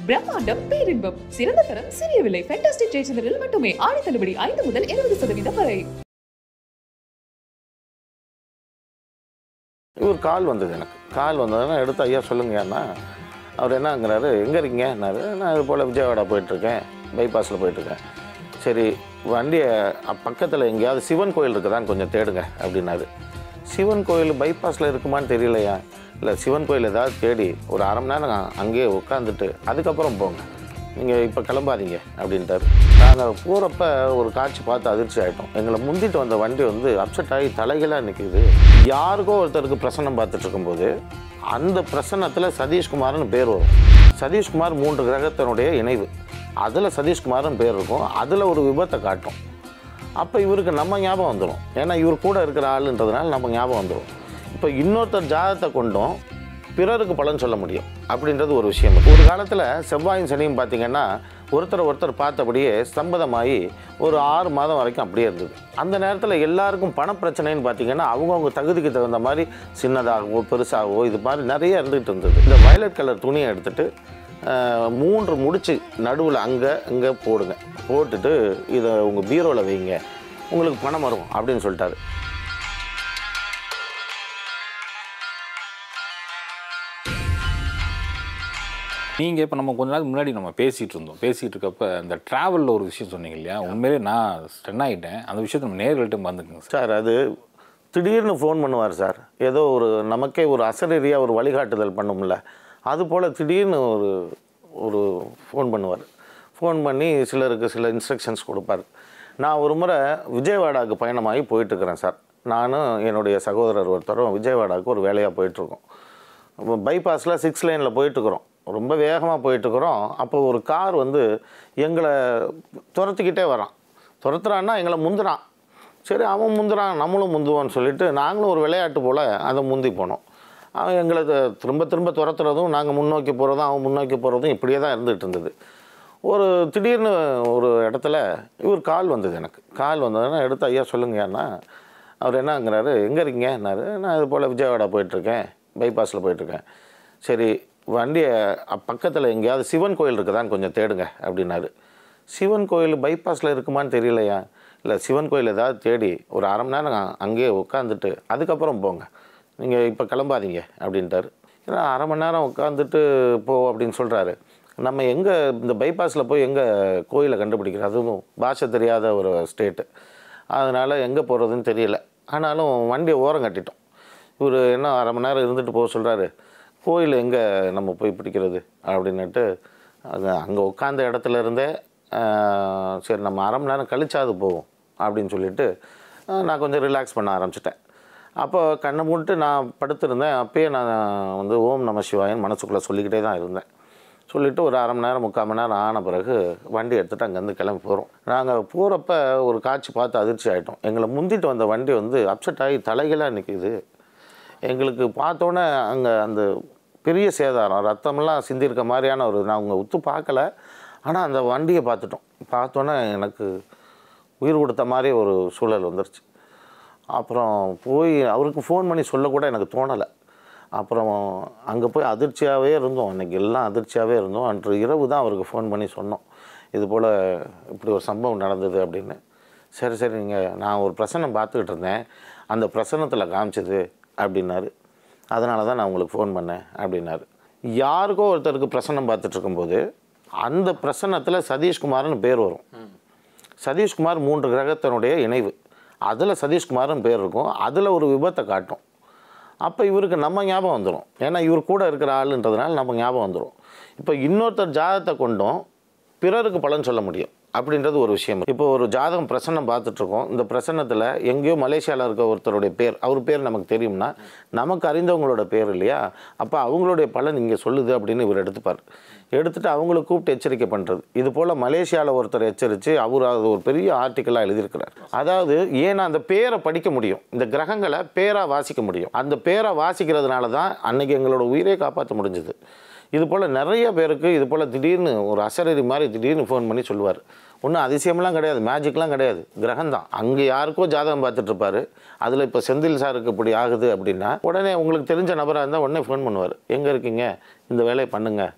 பிரம்மாண்டம் பேரின்பம் சிறந்த தரம் சிறிய விலை ஃபேண்டாஸ்டிக் ஜெயச்சந்திரில் மட்டுமே ஆடி தள்ளுபடி ஐந்து முதல் இருபது சதவீதம் வரை இவர் கால் வந்தது எனக்கு கால் வந்ததுன்னா எடுத்து ஐயா சொல்லுங்கய்யாண்ணா அவர் என்னங்கிறாரு எங்கே இருக்கீங்கன்னாரு நான் இது போல் விஜயவாடா போயிட்டுருக்கேன் பைபாஸில் போயிட்டுருக்கேன் சரி வண்டியை பக்கத்தில் எங்கேயாவது சிவன் கோயில் இருக்குதான்னு கொஞ்சம் தேடுங்க அப்படின்னாரு சிவன் கோயில் பைபாஸில் இருக்குமான்னு தெரியலையா இல்லை சிவன் கோயில் ஏதாவது தேடி ஒரு அரை மணி நேரம் அங்கேயே உட்காந்துட்டு அதுக்கப்புறம் போங்க நீங்கள் இப்போ கிளம்பாதீங்க அப்படின்ட்டார் நாங்கள் போகிறப்ப ஒரு காட்சி பார்த்து அதிர்ச்சி ஆகிட்டோம் எங்களை முந்திட்டு வந்த வண்டி வந்து அப்செட் ஆகி தலைகளாக நிற்கிது யாருக்கோ ஒருத்தருக்கு பிரசன்னம் பார்த்துட்டு இருக்கும்போது அந்த பிரசன்னத்தில் சதீஷ்குமார்னு பேர் வரும் சதீஷ்குமார் மூன்று கிரகத்தினுடைய இணைவு அதில் சதீஷ்குமார்னு பேர் இருக்கும் அதில் ஒரு விபத்தை காட்டும் அப்போ இவருக்கு நம்ம ஞாபகம் வந்துடும் ஏன்னா இவர் கூட இருக்கிற ஆளுன்றதுனால நம்ம ஞாபகம் வந்துடும் இப்போ இன்னொருத்தர் ஜாதகத்தை கொண்டும் பிறருக்கு பலன் சொல்ல முடியும் அப்படின்றது ஒரு விஷயம் ஒரு காலத்தில் செவ்வாயும் சனியும் பார்த்தீங்கன்னா ஒருத்தர் ஒருத்தர் பார்த்தபடியே ஸ்தம்பதமாகி ஒரு ஆறு மாதம் வரைக்கும் அப்படியே இருந்தது அந்த நேரத்தில் எல்லாருக்கும் பணப்பிரச்சனைன்னு பார்த்தீங்கன்னா அவங்கவுங்க தகுதிக்கு தகுந்த மாதிரி சின்னதாகவோ பெருசாகவோ இது மாதிரி நிறைய இருந்துகிட்டு இருந்தது இந்த வயலட் கலர் துணியை எடுத்துகிட்டு ஆஹ், மூன்று முடிச்சு நடுவில் அங்கே இங்கே போடுங்க போட்டுட்டு இதை உங்கள் பீரோவில் வைங்க உங்களுக்கு பணம் வரும் அப்படின்னு சொல்லிட்டாரு நீங்கள் இப்போ நம்ம கொஞ்ச நாள் முன்னாடி நம்ம பேசிகிட்டு இருந்தோம் பேசிகிட்டு இருக்கப்ப அந்த ட்ராவலில் ஒரு விஷயம் சொன்னீங்க இல்லையா உண்மையிலே நான் ஸ்டன் ஆகிட்டேன் அந்த விஷயத்தை நம்ம நேர்கள்ட்ட வந்துக்குங்க சார் சார் அது திடீர்னு ஃபோன் பண்ணுவார் சார் ஏதோ ஒரு நமக்கே ஒரு அசரீரியாக ஒரு வழிகாட்டுதல் பண்ணும்ல அது போல் திடீர்னு ஒரு ஒரு ஃபோன் பண்ணுவார் ஃபோன் பண்ணி சிலருக்கு சில இன்ஸ்ட்ரக்ஷன்ஸ் கொடுப்பார் நான் ஒரு முறை விஜயவாடாவுக்கு பயணமாகி போயிட்டுருக்கிறேன் சார் நானும் என்னுடைய சகோதரர் ஒருத்தரும் விஜயவாடாவுக்கு ஒரு வேலையாக போயிட்டுருக்கோம் பைபாஸில் சிக்ஸ் லைனில் போயிட்டுருக்குறோம் ரொம்ப வேகமாக போயிட்டுருக்குறோம் அப்போ ஒரு கார் வந்து எங்களை துரத்திக்கிட்டே வரான் துரத்துறான்னா எங்களை முந்துறான் சரி அவன் முந்துறான் நம்மளும் முந்துவோன்னு சொல்லிட்டு நாங்களும் ஒரு விளையாட்டு போல் அதை முந்தி போனோம் அவன் எங்களை த- திரும்ப திரும்ப துரத்துறதும் நாங்கள் முன்னோக்கி போகிறதும் அவன் முன்னோக்கி போகிறதும் இப்படியே தான் இருந்துகிட்டு இருந்தது ஒரு திடீர்னு ஒரு இடத்துல இவர் கால் வந்தது எனக்கு கால் வந்ததுன்னா எடுத்து ஐயா சொல்லுங்கய்யாண்ணா அவர் என்னங்கிறாரு எங்கே இருக்கீங்கன்னாரு நான் இது போல் விஜயவாடா போயிட்டுருக்கேன் பைபாஸில் போயிட்டுருக்கேன் சரி வண்டியை பக்கத்தில் எங்கேயாவது சிவன் கோயில் இருக்குதான்னு கொஞ்சம் தேடுங்க அப்படின்னாரு சிவன் கோயில் பைபாஸில் இருக்குமான்னு தெரியலையா இல்லை சிவன் கோயில் ஏதாவது தேடி ஒரு அரை மணி நேரம் அங்கேயே உட்காந்துட்டு அதுக்கப்புறம் போங்க நீங்கள் இப்போ கிளம்பாதீங்க அப்படின்ட்டாரு ஏன்னா அரை மணி நேரம் உட்காந்துட்டு போ அப்படின்னு சொல்கிறாரு நம்ம எங்கே இந்த பைபாஸில் போய் எங்கே கோயிலை கண்டுபிடிக்கிறது அதுவும் பாஷை தெரியாத ஒரு ஸ்டேட்டு அதனால் எங்கே போகிறதுன்னு தெரியல ஆனாலும் வண்டியை ஓரம் கட்டிட்டோம் இவர் என்ன அரை மணி நேரம் இருந்துட்டு போக சொல்கிறாரு கோயில் எங்கே நம்ம போய் பிடிக்கிறது அப்படின்னுட்டு அது அங்கே உட்காந்த இடத்துல இருந்தே ஆஹ், சரி நம்ம அரை மணி நேரம் கழிச்சாது போவோம் அப்படின்னு சொல்லிட்டு ஆஹ், நான் கொஞ்சம் ரிலாக்ஸ் பண்ண ஆரம்பிச்சிட்டேன் அப்போ கண்ணை மூட்டு நான் படுத்திருந்தேன் அப்பயே நான் வந்து ஓம் நம சிவாயன் மனசுக்குள்ளே சொல்லிக்கிட்டே தான் இருந்தேன் சொல்லிவிட்டு ஒரு அரை மணி நேரம் முக்கால் மணி நேரம் ஆன பிறகு வண்டி எடுத்துகிட்டு அங்கேருந்து கிளம்பி போகிறோம் நாங்கள் போகிறப்ப ஒரு காட்சி பார்த்து அதிர்ச்சி ஆகிட்டோம் எங்களை முந்திட்டு வந்த வண்டி வந்து அப்செட் ஆகி தலைகளாக நிற்கிது எங்களுக்கு பார்த்தோன்னே அங்கே அந்த பெரிய சேதாரம் ரத்தமெல்லாம் சிந்திருக்க மாதிரியான ஒரு நான் அவங்க உத்து பார்க்கல ஆனால் அந்த வண்டியை பார்த்துட்டோம் பார்த்தோன்னே எனக்கு உயிர் கொடுத்த மாதிரி ஒரு சூழல் வந்துருச்சு அப்புறம் போய் அவருக்கு ஃபோன் பண்ணி சொல்லக்கூட எனக்கு தோணலை அப்புறம் அங்கே போய் அதிர்ச்சியாகவே இருந்தோம் அன்றைக்கி எல்லாம் அதிர்ச்சியாகவே இருந்தோம் அன்று இரவு தான் அவருக்கு ஃபோன் பண்ணி சொன்னோம் இது போல் இப்படி ஒரு சம்பவம் நடந்தது அப்படின்னு சரி சரி நீங்கள் நான் ஒரு பிரசன்னம் பார்த்துக்கிட்டு இருந்தேன் அந்த பிரசன்னத்தில் காமிச்சது அப்படின்னாரு அதனால தான் நான் உங்களுக்கு ஃபோன் பண்ணேன் அப்படின்னாரு யாருக்கோ ஒருத்தருக்கு பிரசன்னம் பார்த்துட்டு இருக்கும்போது அந்த பிரசன்னத்தில் சதீஷ்குமார்னு பேர் வரும் சதீஷ்குமார் மூன்று கிரகத்தினுடைய இணைவு அதில் சதீஷ்குமார்னு பேர் இருக்கும் அதில் ஒரு விபத்தை காட்டும் அப்போ இவருக்கு நம்ம ஞாபகம் வந்துடும் ஏன்னா இவர் கூட இருக்கிற ஆளுன்றதுனால நம்ம ஞாபகம் வந்துடும் இப்போ இன்னொருத்தர் ஜாதகத்தை கொண்டும் பிறருக்கு பலன் சொல்ல முடியும் அப்படின்றது ஒரு விஷயம் இப்போ ஒரு ஜாதகம் பிரசன்னம் பார்த்துட்ருக்கோம் இந்த பிரசன்னத்தில் எங்கேயோ மலேசியாவில் இருக்க ஒருத்தருடைய பேர் அவர் பேர் நமக்கு தெரியும்னா நமக்கு அறிந்தவங்களோட பேர் இல்லையா அப்போ அவங்களுடைய பலன் இங்கே சொல்லுது அப்படின்னு இவர் எடுத்துப்பார் எடுத்துட்டு அவங்களை கூப்பிட்டு எச்சரிக்கை பண்ணுறது இது போல் மலேசியாவில் ஒருத்தர் எச்சரித்து அவர் அது ஒரு பெரிய ஆர்டிக்கலாக எழுதியிருக்கிறார் அதாவது ஏன்னா அந்த பேரை படிக்க முடியும் இந்த கிரகங்களை பேராக வாசிக்க முடியும் அந்த பேரை வாசிக்கிறதுனால தான் அன்னைக்கு எங்களோட உயிரே காப்பாற்ற முடிஞ்சது இது போல் நிறைய பேருக்கு இது போல் திடீர்னு ஒரு அசரரி மாதிரி திடீர்னு ஃபோன் பண்ணி சொல்லுவார் ஒன்றும் அதிசயம்லாம் கிடையாது மேஜிக்லாம் கிடையாது கிரகம் தான் அங்கே யாருக்கோ ஜாதகம் பார்த்துட்டு இருப்பாரு அதில் இப்போ செந்தில் சாருக்கு இப்படி ஆகுது அப்படின்னா உடனே உங்களுக்கு தெரிஞ்ச நபராக இருந்தால் உடனே ஃபோன் பண்ணுவார் எங்கே இருக்கீங்க இந்த வேலையை பண்ணுங்க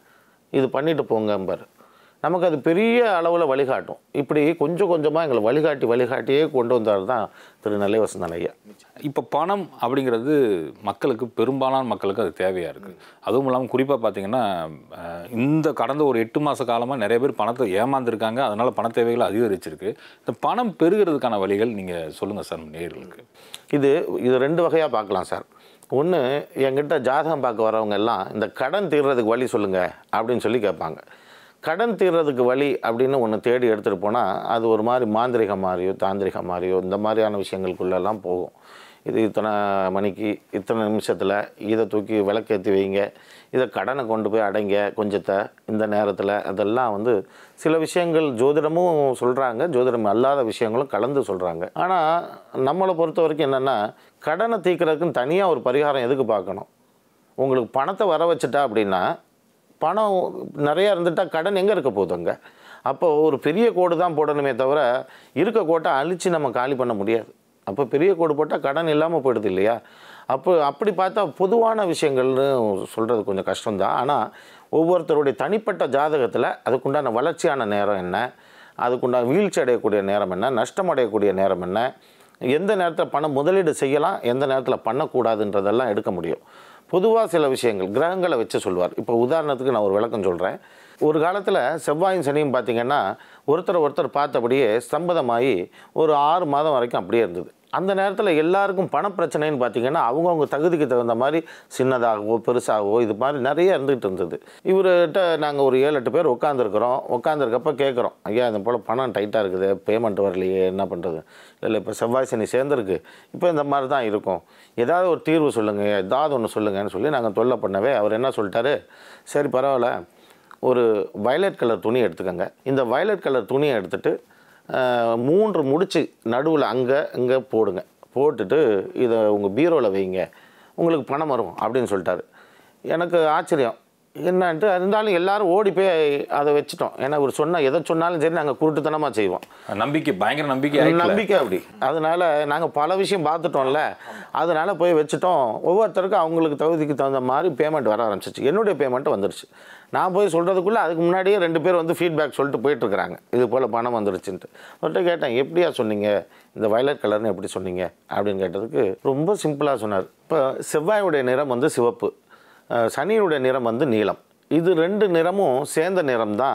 இது பண்ணிட்டு போங்கம்பார் நமக்கு அது பெரிய அளவில் வழிகாட்டும் இப்படி கொஞ்சம் கொஞ்சமாக எங்களை வழிகாட்டி வழிகாட்டியே கொண்டு வந்தார் தான் திரு நெல்லை வசந்தன் ஐயா இப்போ பணம் அப்படிங்கிறது மக்களுக்கு பெரும்பாலான மக்களுக்கு அது தேவையாக இருக்குது அதுவும் இல்லாமல் குறிப்பாக பார்த்தீங்கன்னா அஹ், இந்த கடந்த ஒரு எட்டு மாத காலமாக நிறைய பேர் பணத்தை ஏமாந்துருக்காங்க அதனால் பண தேவைகள் அதிகரிச்சிருக்கு இந்த பணம் பெருகிறதுக்கான வழிகள் நீங்கள் சொல்லுங்கள் சார் நேர்களுக்கு இது இது ரெண்டு வகையாக பார்க்கலாம் சார் ஒன்று என்கிட்ட ஜாதகம் பார்க்க வரவங்க எல்லாம் இந்த கடன் தீர்றதுக்கு வழி சொல்லுங்கள் அப்படின்னு சொல்லி கேட்பாங்க கடன் தீர்றதுக்கு வழி அப்படின்னு ஒன்று தேடி எடுத்துகிட்டு போனால் அது ஒரு மாதிரி மாந்திரிக மாதிரியோ தாந்திரிக மாதிரியோ இந்த மாதிரியான விஷயங்களுக்குள்ளெல்லாம் போகும் இது இத்தனை மணிக்கு இத்தனை நிமிஷத்தில் இதை தூக்கி விளக்கேற்றி வைங்க இதை கடனை கொண்டு போய் அடைங்க கொஞ்சத்தை இந்த நேரத்தில் அதெல்லாம் வந்து சில விஷயங்கள் ஜோதிடமும் சொல்கிறாங்க ஜோதிடம் அல்லாத விஷயங்களும் கலந்து சொல்கிறாங்க ஆனால் நம்மளை பொறுத்த வரைக்கும் என்னென்னா கடனை தீர்க்கறதுக்குன்னு தனியாக ஒரு பரிகாரம் எதுக்கு பார்க்கணும் உங்களுக்கு பணத்தை வர வச்சுட்டா அப்படின்னா பணம் நிறையா இருந்துட்டால் கடன் எங்கே இருக்க போகுது அங்கே அப்போ ஒரு பெரிய கோடு தான் போடணுமே தவிர இருக்க கோட்டை அழித்து நம்ம காலி பண்ண முடியாது அப்போ பெரிய கோடு போட்டால் கடன் இல்லாமல் போயிடுது இல்லையா அப்போ அப்படி பார்த்தா பொதுவான விஷயங்கள்னு சொல்கிறது கொஞ்சம் கஷ்டம்தான் ஆனால் ஒவ்வொருத்தருடைய தனிப்பட்ட ஜாதகத்தில் அதுக்குண்டான வளர்ச்சியான நேரம் என்ன அதுக்குண்டான வீழ்ச்சி அடையக்கூடிய நேரம் என்ன நஷ்டம் அடையக்கூடிய நேரம் என்ன எந்த நேரத்தில் பணம் முதலீடு செய்யலாம் எந்த நேரத்தில் பண்ணக்கூடாதுன்றதெல்லாம் எடுக்க முடியும் பொதுவாக சில விஷயங்கள் கிரகங்களை வச்சு சொல்லுவார் இப்போ உதாரணத்துக்கு நான் ஒரு விளக்கம் சொல்கிறேன் ஒரு காலத்தில் செவ்வாயும் சனியும் பார்த்தீங்கன்னா ஒருத்தர் ஒருத்தர் பார்த்தபடியே ஸ்தம்பதமாகி ஒரு ஆறு மாதம் வரைக்கும் அப்படியே இருந்தது அந்த நேரத்தில் எல்லாருக்கும் பணப்பிரச்சனைன்னு பார்த்தீங்கன்னா அவங்கவுங்க தகுதிக்கு தகுந்த மாதிரி சின்னதாகவோ பெருசாகவோ இது மாதிரி நிறைய இருந்துகிட்டு இருந்தது இவர்கிட்ட நாங்கள் ஒரு ஏழு எட்டு பேர் உட்காந்துருக்குறோம் உட்காந்துருக்கப்ப கேட்குறோம் ஐயா இந்த போல் பணம் டைட்டாக இருக்குது பேமெண்ட் வரலையே என்ன பண்ணுறது இல்லை இப்போ செவ்வாய் சனி சேர்ந்துருக்கு இப்போ இந்த மாதிரி தான் இருக்கும் ஏதாவது ஒரு தீர்வு சொல்லுங்கள் ஏதாவது ஒன்று சொல்லுங்கன்னு சொல்லி நாங்கள் தொல்லை பண்ணவே அவர் என்ன சொல்லிட்டாரு சரி பரவாயில்ல ஒரு வயலட் கலர் துணி எடுத்துக்கோங்க இந்த வயலட் கலர் துணியை எடுத்துட்டு அஹ், மூன்று முடிச்சு நடுவில் அங்கே இங்கே போடுங்க போட்டுட்டு இதை உங்கள் பீரோவில் வைங்க உங்களுக்கு பணம் வரும் அப்படின்னு சொல்லிட்டாரு எனக்கு ஆச்சரியம் என்னன்ட்டு இருந்தாலும் எல்லாரும் ஓடி போய் அதை வச்சுட்டோம் ஏன்னா அவர் சொன்னால் எதை சொன்னாலும் சரி நாங்கள் குருட்டுத்தனமாக செய்வோம் நம்பிக்கை பயங்கர நம்பிக்கை ஆயிட்டுல. நம்பிக்கை அப்படி அதனால நாங்கள் பல விஷயம் பார்த்துட்டோம்ல அதனால போய் வச்சுட்டோம் ஒவ்வொருத்தருக்கும் அவங்களுக்கு தகுதிக்கு தகுந்த மாதிரி பேமெண்ட் வர ஆரம்பிச்சிச்சு என்னுடைய பேமெண்ட் வந்துருச்சு நான் போய் சொல்கிறதுக்குள்ளே அதுக்கு முன்னாடியே ரெண்டு பேர் வந்து ஃபீட்பேக் சொல்லிட்டு போயிட்டுருக்குறாங்க இது போல் பணம் வந்துருச்சுன்ட்டு அவர்கிட்ட கேட்டேன் எப்படியா சொன்னீங்க இந்த வயலட் கலர்னு எப்படி சொன்னீங்க அப்படின்னு கேட்டதுக்கு ரொம்ப சிம்பிளாக சொன்னார் இப்போ செவ்வாயுடைய நிறம் வந்து சிவப்பு அஹ் சனியினுடைய நிறம் வந்து நீலம் இது ரெண்டு நிறமும் சேர்ந்த நிறம் தான்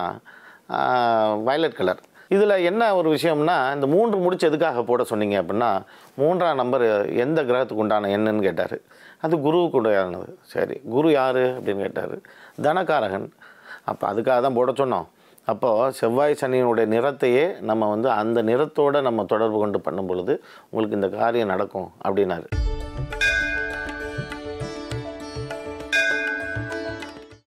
வயலட் கலர் இதில் என்ன ஒரு விஷயம்னா இந்த மூன்று முடிச்சு எதுக்காக போட சொன்னீங்க அப்படின்னா மூன்றாம் நம்பர் எந்த கிரகத்துக்கு உண்டான எண்ணுன்னு கேட்டார் அது குருவுக்கு உண்டானது சரி குரு யார் அப்படின்னு கேட்டார் தனகாரகன் அப்போ அதுக்காக தான் போட சொன்னோம் அப்போது செவ்வாய் சனியினுடைய நிறத்தையே நம்ம வந்து அந்த நிறத்தோடு நம்ம தொடர்பு கொண்டு பண்ணும் பொழுது உங்களுக்கு இந்த காரியம் நடக்கும் அப்படின்னாரு